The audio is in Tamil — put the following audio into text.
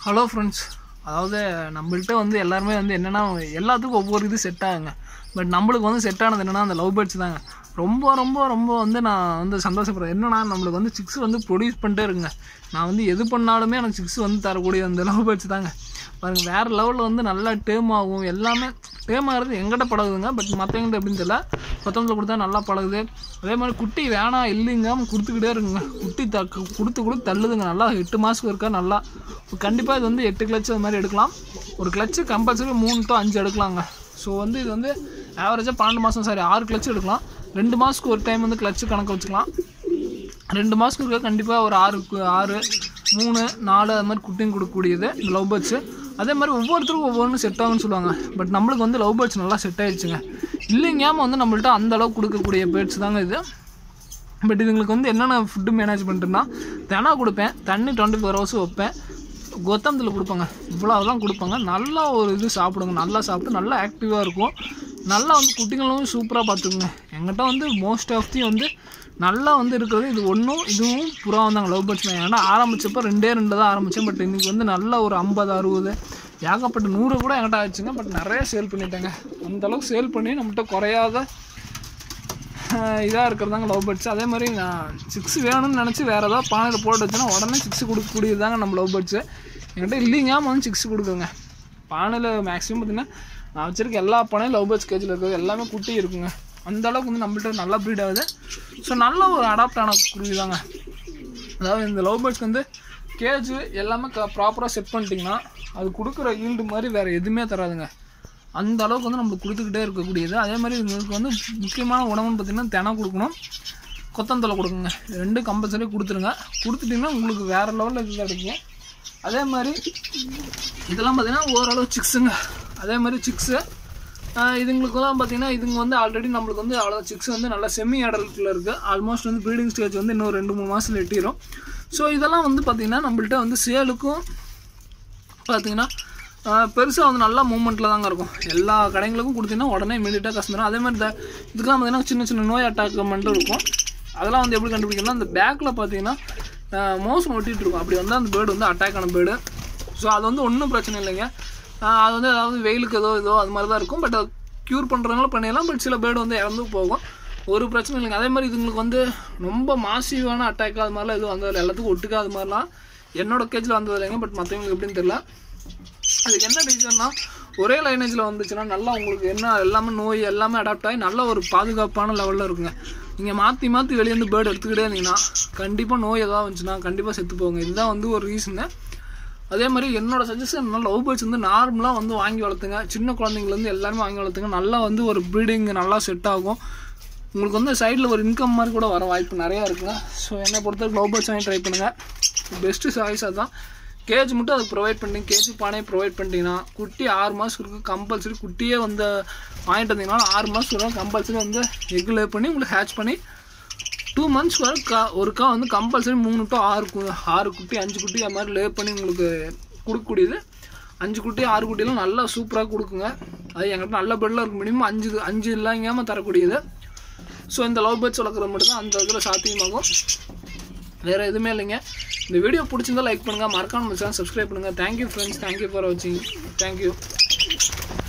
ஹலோ ஃப்ரெண்ட்ஸ் அதாவது நம்மள்ட்ட வந்து எல்லாருமே வந்து என்னென்னா எல்லாத்துக்கும் ஒவ்வொரு இது செட் ஆகுங்க பட் நம்மளுக்கு வந்து செட் ஆனது என்னென்னா அந்த லவ் பேர்ட்ஸ் தாங்க ரொம்ப ரொம்ப ரொம்ப வந்து நான் வந்து சந்தோஷப்படுறேன் என்னன்னா நம்மளுக்கு வந்து சிக்ஸ் வந்து ப்ரொடியூஸ் பண்ணிட்டே இருக்குங்க நான் வந்து எது பண்ணாலுமே எனக்கு சிக்ஸ் வந்து தரக்கூடிய அந்த லவ் பேர்ட்ஸ் தாங்க பாருங்க வேறு லெவலில் வந்து நல்லா டேம் ஆகும் எல்லாமே டேம் ஆகிறது எங்கிட்ட பழகுதுங்க பட் மற்றவங்கள்ட்ட எப்படின்னு தெரியல மற்றவங்களை கொடுத்தா நல்லா பழகுது அதே மாதிரி குட்டி வேணாம் இல்லைங்க கொடுத்துக்கிட்டே இருக்குங்க குட்டி த கொடுத்து கொடுத்து தள்ளுதுங்க நல்லா எட்டு மாதத்துக்கு இருக்கா நல்லா கண்டிப்பாக இது வந்து எட்டு கிளச்சு அது மாதிரி எடுக்கலாம் ஒரு கிளச்சு கம்பல்சரி மூணு டு அஞ்சு எடுக்கலாங்க ஸோ வந்து இது வந்து ஆவரேஜாக பன்னெண்டு மாதம் சாரி ஆறு கிளச்சு எடுக்கலாம் ரெண்டு மாதத்துக்கு ஒரு டைம் வந்து கிளச்சு கணக்கு வச்சுக்கலாம் ரெண்டு மாதத்துக்கு இருக்க கண்டிப்பாக ஒரு ஆறு கு- ஆறு மூணு நாலு அது மாதிரி குட்டிங் கொடுக்கக்கூடியது இந்த லவ் பேர்ட்ஸு அதே மாதிரி ஒவ்வொருத்தருக்கும் ஒவ்வொன்றும் செட் ஆகும்னு சொல்லுவாங்க பட் நம்மளுக்கு வந்து லவ் பேர்ட்ஸ் நல்லா செட் ஆயிடுச்சுங்க இல்லைங்காம வந்து நம்மள்ட்ட அந்த அளவுக்கு கொடுக்கக்கூடிய பேர்ட்ஸ் தாங்க இது பட் இதுங்களுக்கு வந்து என்னென்ன ஃபுட்டு மேனேஜ் பண்ணுறேன்னா தினம் கொடுப்பேன் தண்ணி டுவெண்ட்டி ஃபோர் ஹவர்ஸ் வைப்பேன் கொத்தமத்தில் கொடுப்பாங்க இவ்வளோ தான் கொடுப்பாங்க நல்லா ஒரு இது சாப்பிடுங்க நல்லா சாப்பிட்டு நல்லா ஆக்டிவாக இருக்கும் நல்லா வந்து குட்டிங்களும் சூப்பராக பார்த்துக்குங்க எங்கிட்ட வந்து மோஸ்ட் ஆஃப் தி வந்து நல்லா வந்து இருக்கிறது இது ஒன்றும் இதுவும் புறா வந்தாங்க லவ் பேர்ட்ஸ் தான் ஏன்னா ஆரம்பிச்சப்போ ரெண்டே ரெண்டு தான் ஆரம்பித்தேன் பட் இன்றைக்கி வந்து நல்ல ஒரு ஐம்பது அறுபது ஏகப்பட்ட நூறு கூட என்கிட்ட ஆச்சுங்க பட் நிறைய சேல் பண்ணிட்டேங்க அந்த அளவுக்கு சேல் பண்ணி நம்மகிட்ட குறையாத இதாக இருக்கிறதாங்க லவ் பேர்ட்ஸ் அதே மாதிரி நான் சிக்ஸ் வேணும்னு நினச்சி வேறு ஏதாவது பானையில் போட்டு வச்சுன்னா உடனே சிக்ஸ் கொடுக்கக்கூடியது தாங்க நம்ம லவ் பேர்ட்ஸு என்கிட்ட இல்லைங்காம வந்து சிக்ஸ் கொடுக்குங்க பானையில் மேக்ஸிமம் பார்த்தீங்கன்னா நான் வச்சிருக்க எல்லா பானையும் லவ் பேர்ட்ஸ் கேஜில் இருக்கிறது எல்லாமே குட்டி இருக்குங்க அந்த அளவுக்கு வந்து நம்மள்ட்ட நல்லா ப்ரீட் ஆகுது ஸோ நல்ல ஒரு அடாப்ட் ஆன குருவி தாங்க அதாவது இந்த லவ் பேர்ட்ஸ்க்கு வந்து கேஜ் எல்லாமே க ப்ராப்பராக செட் பண்ணிட்டீங்கன்னா அது கொடுக்குற ஈல்டு மாதிரி வேறு எதுவுமே தராதுங்க அந்த அளவுக்கு வந்து நம்மளுக்கு கொடுத்துக்கிட்டே இருக்கக்கூடியது அதே மாதிரி உங்களுக்கு வந்து முக்கியமான உணவுன்னு பார்த்தீங்கன்னா தினம் கொடுக்கணும் கொத்தந்தலை கொடுக்குங்க இது ரெண்டும் கம்பல்சரி கொடுத்துருங்க கொடுத்துட்டிங்கன்னா உங்களுக்கு வேறு லெவலில் இதில் கிடைக்கும் அதே மாதிரி இதெல்லாம் பார்த்தீங்கன்னா ஓரளவு சிக்ஸுங்க அதே மாதிரி சிக்ஸு இதுங்களுக்குலாம் பார்த்தீங்கன்னா இதுங்க வந்து ஆல்ரெடி நம்மளுக்கு வந்து அவ்வளோ சிக்ஸ் வந்து நல்லா செமி அடல்ட்டில் இருக்குது ஆல்மோஸ்ட் வந்து ப்ரீடிங் ஸ்டேஜ் வந்து இன்னும் ரெண்டு மூணு மாதத்தில் எட்டிடும் ஸோ இதெல்லாம் வந்து பார்த்திங்கன்னா நம்மள்ட்ட வந்து சேலுக்கும் பார்த்தீங்கன்னா பெருசாக வந்து நல்லா மூமெண்ட்டில் தாங்க இருக்கும் எல்லா கடைங்களுக்கும் கொடுத்தீங்கன்னா உடனே இமீடியட்டாக கஸ்டமர் அதே மாதிரி இந்த இதுக்கெல்லாம் பார்த்தீங்கன்னா சின்ன சின்ன நோய் அட்டாக் மட்டும் இருக்கும் அதெல்லாம் வந்து எப்படி கண்டுபிடிக்கணும்னா அந்த பேக்கில் பார்த்தீங்கன்னா மோசம் ஒட்டிகிட்டு இருக்கும் அப்படி வந்து அந்த பேர்டு வந்து அட்டாக் ஆன பேர்டு ஸோ அது வந்து ஒன்றும் பிரச்சனை இல்லைங்க ஆஹ் அது வந்து அதாவது வெயிலுக்கு ஏதோ ஏதோ அது மாதிரி தான் இருக்கும் பட் க்யூர் பண்ணுறதுனால பண்ணிடலாம் பட் சில பேர்டு வந்து இறந்து போகும் ஒரு பிரச்சனை இல்லைங்க அதே மாதிரி இதுங்களுக்கு வந்து ரொம்ப மாசிவான அட்டாக் அது மாதிரிலாம் எதுவும் வந்ததில்லை எல்லாத்துக்கும் ஒட்டுக்கா அது மாதிரிலாம் என்னோட கேஜில் வந்தது இல்லைங்க பட் மற்றவங்களுக்கு எப்படின்னு தெரியல அதுக்கு என்ன ரீசன்னா ஒரே லைனேஜில் வந்துச்சுன்னா நல்லா உங்களுக்கு என்ன எல்லாமே நோய் எல்லாமே அடாப்ட் ஆகி நல்ல ஒரு பாதுகாப்பான லெவலில் இருக்குங்க நீங்கள் மாற்றி மாற்றி வெளியேருந்து பேர்டு எடுத்துக்கிட்டே இருந்தீங்கன்னா கண்டிப்பாக நோய் ஏதாவது வந்துச்சுன்னா கண்டிப்பாக செத்து போங்க இதுதான் வந்து ஒரு ரீசனு அதே மாதிரி என்னோட சஜஷன் என்ன லவ் பேர்ட்ஸ் வந்து நார்மலாக வந்து வாங்கி வளர்த்துங்க சின்ன குழந்தைங்கலேருந்து எல்லாருமே வாங்கி வளர்த்துங்க நல்லா வந்து ஒரு ப்ரீடிங் நல்லா செட் ஆகும் உங்களுக்கு வந்து சைடில் ஒரு இன்கம் மாதிரி கூட வர வாய்ப்பு நிறையா இருக்குங்க ஸோ என்னை பொறுத்தவரைக்கும் லவ் பேர்ட்ஸ் வாங்கி ட்ரை பண்ணுங்கள் பெஸ்ட்டு சாய்ஸ் அதுதான் கேஜ் மட்டும் அதுக்கு ப்ரொவைட் பண்ணி கேஜ் பானையை ப்ரொவைட் பண்ணிட்டீங்கன்னா குட்டி ஆறு மாதத்துக்கு இருக்கு கம்பல்சரி குட்டியே வந்து வாங்கிட்டு வந்தீங்கன்னா ஆறு மாதம் வரும் கம்பல்சரி வந்து எக் லே பண்ணி உங்களுக்கு ஹேட்ச் பண்ணி டூ மந்த்ஸ் வரை கா ஒருக்கா வந்து கம்பல்சரி மூணு டு ஆறு கு- ஆறு குட்டி அஞ்சு குட்டி அது மாதிரி லே பண்ணி உங்களுக்கு கொடுக்கக்கூடியது அஞ்சு குட்டி ஆறு குட்டிலாம் நல்லா சூப்பராக கொடுக்குங்க அது எங்கிட்ட நல்ல பெட்டில் இருக்கும் மினிமம் அஞ்சு அஞ்சு இல்லாமல் தரக்கூடியது ஸோ இந்த லவ் பேர்ட்ஸ் வளர்க்குறது மட்டும் தான் அந்த இதில் சாத்தியமாகும் வேறு எதுவுமே இல்லைங்க இந்த வீடியோ பிடிச்சிருந்தா லைக் பண்ணுங்கள் மறக்காம சேனல் சப்ஸ்கிரைப் பண்ணுங்கள் தேங்க்யூ ஃப்ரெண்ட்ஸ் தேங்க்யூ ஃபார் வாட்சிங் தேங்க்யூ